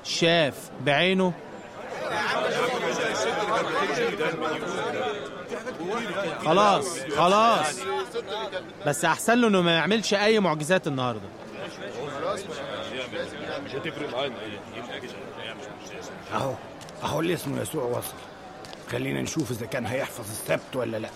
شاف بعينه خلاص خلاص بس احسن له انه ما يعملش اي معجزات النهارده اهو اهو اللي اسمه يسوع وصل خلينا نشوف اذا كان هيحفظ السبت ولا لا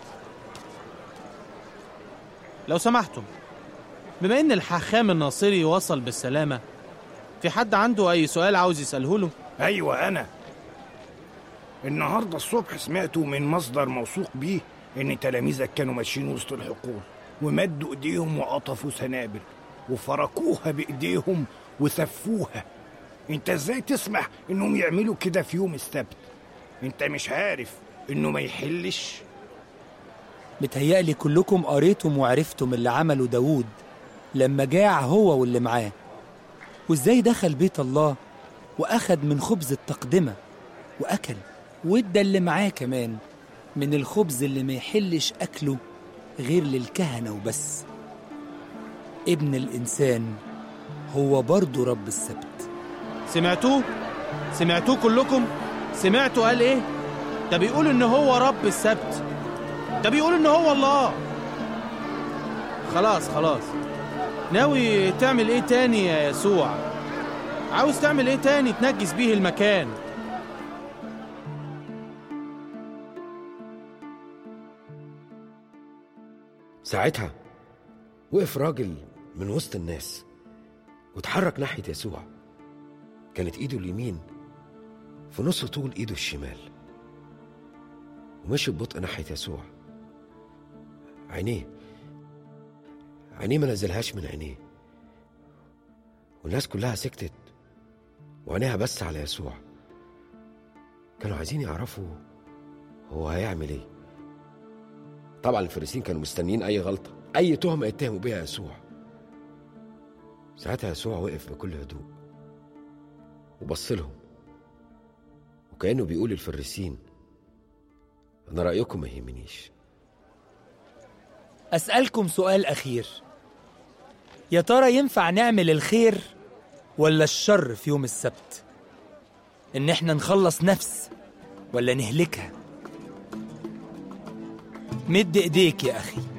لو سمحتم بما ان الحاخام الناصري وصل بالسلامه في حد عنده اي سؤال عاوز يساله له ايوه انا النهارده الصبح سمعته من مصدر موثوق بيه ان تلاميذك كانوا ماشيين وسط الحقول ومدوا ايديهم وقطفوا سنابل وفركوها بايديهم وسفوها انت ازاي تسمح انهم يعملوا كده في يوم السبت انت مش عارف انه ما يحلش متهيألي كلكم قريتم وعرفتم اللي عمله داوود لما جاع هو واللي معاه وازاي دخل بيت الله واخد من خبز التقدمة واكل وادى اللي معاه كمان من الخبز اللي ما يحلش اكله غير للكهنة وبس ابن الانسان هو برضه رب السبت سمعتوه سمعتوه كلكم سمعتوا قال ايه ده بيقول ان هو رب السبت ده بيقول ان هو الله خلاص خلاص ناوي تعمل ايه تاني يا يسوع عاوز تعمل ايه تاني تنجس بيه المكان ساعتها وقف راجل من وسط الناس واتحرك ناحية يسوع كانت ايده اليمين في نص طول ايده الشمال ومشي ببطء ناحية يسوع عينيه عينيه ما نزلهاش من عينيه والناس كلها سكتت وعينيها بس على يسوع كانوا عايزين يعرفوا هو هيعمل ايه طبعا الفريسين كانوا مستنيين اي غلطه اي تهمه يتهموا بيها يسوع ساعتها يسوع وقف بكل هدوء وبص لهم وكانه بيقول للفريسين انا رايكم ما يهمنيش أسألكم سؤال أخير يا ترى ينفع نعمل الخير ولا الشر في يوم السبت إن إحنا نخلص نفس ولا نهلكها مد إيديك يا أخي